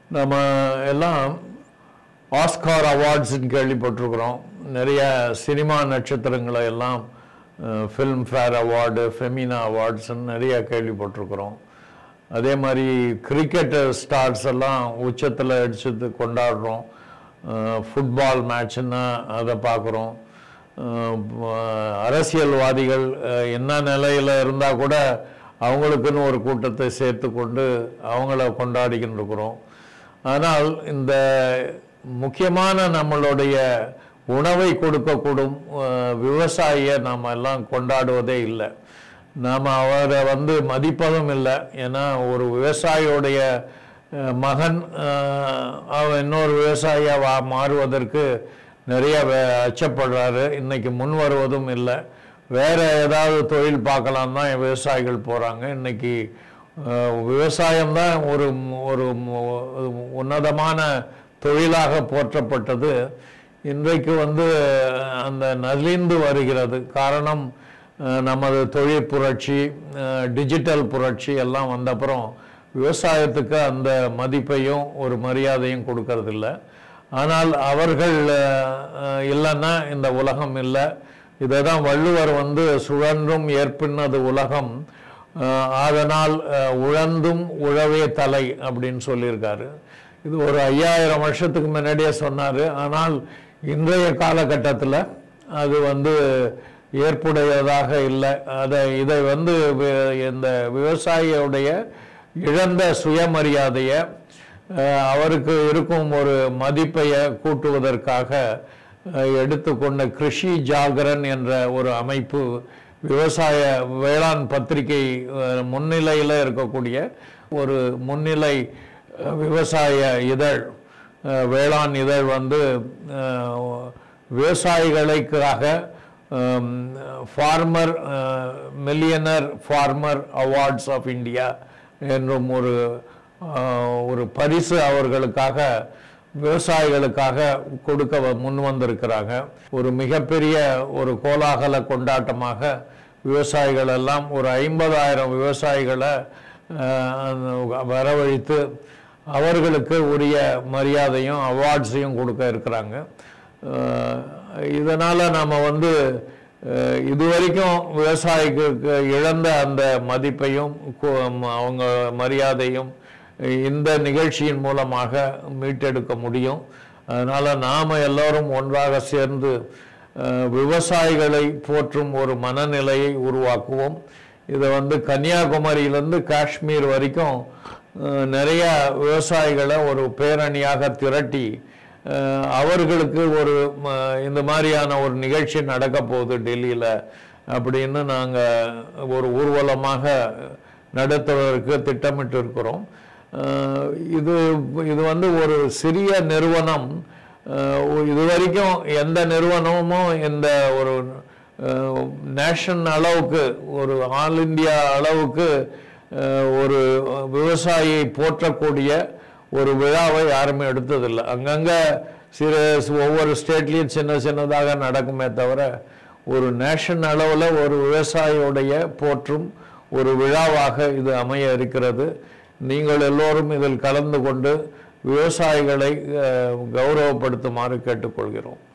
நம்ம எல்லாம் ஆஸ்கார் அவார்ட்ஸ்ன்னு கேள்விப்பட்டிருக்கிறோம் நிறைய சினிமா நட்சத்திரங்களை எல்லாம் ஃபில்ம் ஃபேர் அவார்டு ஃபெமினா அவார்ட்ஸ்ன்னு நிறைய கேள்விப்பட்டிருக்கிறோம் அதே மாதிரி கிரிக்கெட் ஸ்டார்ஸ் எல்லாம் உச்சத்தில் அடிச்சது கொண்டாடுறோம் ஃபுட்பால் மேட்ச்னா அதை பார்க்குறோம் அரசியல்வாதிகள் அஹ், என்ன நிலையில் இருந்தால் கூட அவங்களுக்குன்னு ஒரு கூட்டத்தை சேர்த்து கொண்டு அவங்கள கொண்டாடிக்கிட்டு இருக்கிறோம் ஆனால் இந்த முக்கியமான நம்மளுடைய உணவை கொடுக்கக்கூடும் அஹ், விவசாயியை நாம் எல்லாம் கொண்டாடுவதே இல்லை நாம் அவரை வந்து மதிப்பதும் இல்லை ஏன்னா ஒரு விவசாயியோடைய அஹ், மகன் அஹ், அவன் இன்னொரு விவசாயியாக வா மாறுவதற்கு நிறைய வே- அச்சப்படுறாரு இன்னைக்கு முன் வருவதும் இல்லை வேற ஏதாவது தொழில் பார்க்கலாம் தான் விவசாயிகள் போகிறாங்க இன்னைக்கு அஹ், விவசாயம்தான் ஒரு ஒரு உன்னதமான தொழிலாக போற்றப்பட்டது இன்றைக்கு வந்து அந்த நலிந்து வருகிறது காரணம் அஹ், நமது தொழில் புரட்சி அஹ், டிஜிட்டல் புரட்சி எல்லாம் வந்தப்புறம் விவசாயத்துக்கு அந்த மதிப்பையும் ஒரு மரியாதையும் கொடுக்கறதில்ல ஆனால் அவர்கள் அஹ், இல்லைன்னா இந்த உலகம் இல்லை இதை தான் வள்ளுவர் வந்து சுழன்றும் ஏற்பின்னது உலகம் அஹ், அதனால் அஹ், உழந்தும் உழவே தலை அப்படின்னு சொல்லியிருக்காரு இது ஒரு ஐயாயிரம் வருஷத்துக்கு முன்னாடியே சொன்னார் ஆனால் இன்றைய காலகட்டத்தில் அது வந்து ஏற்புடையதாக இல்லை அதை இதை வந்து வி- இந்த விவசாயியுடைய இழந்த சுயமரியாதையை அஹ், அவருக்கு இருக்கும் ஒரு மதிப்பையை கூட்டுவதற்காக அஹ், எடுத்துக்கொண்ட கிருஷி ஜாகரன் என்ற ஒரு அமைப்பு விவசாய வேளாண் பத்திரிகை அஹ், முன்னிலையில் இருக்கக்கூடிய ஒரு முன்னிலை அஹ், விவசாய இதழ் அஹ், வேளாண் இதழ் வந்து அஹ், விவசாயிகளுக்காக farmer millionaire farmer awards of India என்றும் ஒரு அஹ், ஒரு பரிசு அவர்களுக்காக விவசாயிகளுக்காக கொடுக்க வ- முன் வந்திருக்கிறாங்க ஒரு மிகப்பெரிய ஒரு கோலாகல கொண்டாட்டமாக விவசாயிகள் எல்லாம் ஒரு ஐம்பதாயிரம் விவசாயிகளை அஹ், வரவழைத்து அவர்களுக்கு உரிய மரியாதையும் அவார்ட்ஸையும் கொடுக்க இருக்கிறாங்க அஹ், இதனால நாம வந்து அஹ், இதுவரைக்கும் விவசாயிக்கு இழந்த அந்த மதிப்பையும் கு- அவங்க மரியாதையும் இந்த நிகழ்ச்சியின் மூலமாக மீட்டெடுக்க முடியும் அதனால நாம எல்லோரும் ஒன்றாக சேர்ந்து அஹ், விவசாயிகளை போற்றும் ஒரு மனநிலையை உருவாக்குவோம் இதை வந்து கன்னியாகுமரியிலேருந்து காஷ்மீர் வரைக்கும் அஹ், நிறைய விவசாயிகளை ஒரு பேரணியாக திரட்டி அஹ், அவர்களுக்கு ஒரு ம, இந்த மாதிரியான ஒரு நிகழ்ச்சி நடக்க போகுது டெல்லியில் அப்படின்னு நாங்கள் ஒரு ஊர்வலமாக நடத்துவதற்கு திட்டமிட்டு இருக்கிறோம் அஹ், இது இது வந்து ஒரு சிறிய நிறுவனம் அஹ், இதுவரைக்கும் எந்த நிறுவனமும் இந்த ஒரு நேஷன் அளவுக்கு ஒரு ஆல் இந்தியா அளவுக்கு அஹ், ஒரு விவசாயியை போற்றக்கூடிய ஒரு விழாவை யாருமே எடுத்ததில்லை அங்கங்கே சிறு ஒவ்வொரு ஸ்டேட்லேயும் சின்ன சின்னதாக நடக்குமே தவிர ஒரு நேஷன் அளவில் ஒரு விவசாயியுடைய போற்றும் ஒரு விழாவாக இது அமைய இருக்கிறது நீங்கள் எல்லோரும் இதில் கலந்து கொண்டு விவசாயிகளை அஹ், கௌரவப்படுத்துமாறு கேட்டுக்கொள்கிறோம்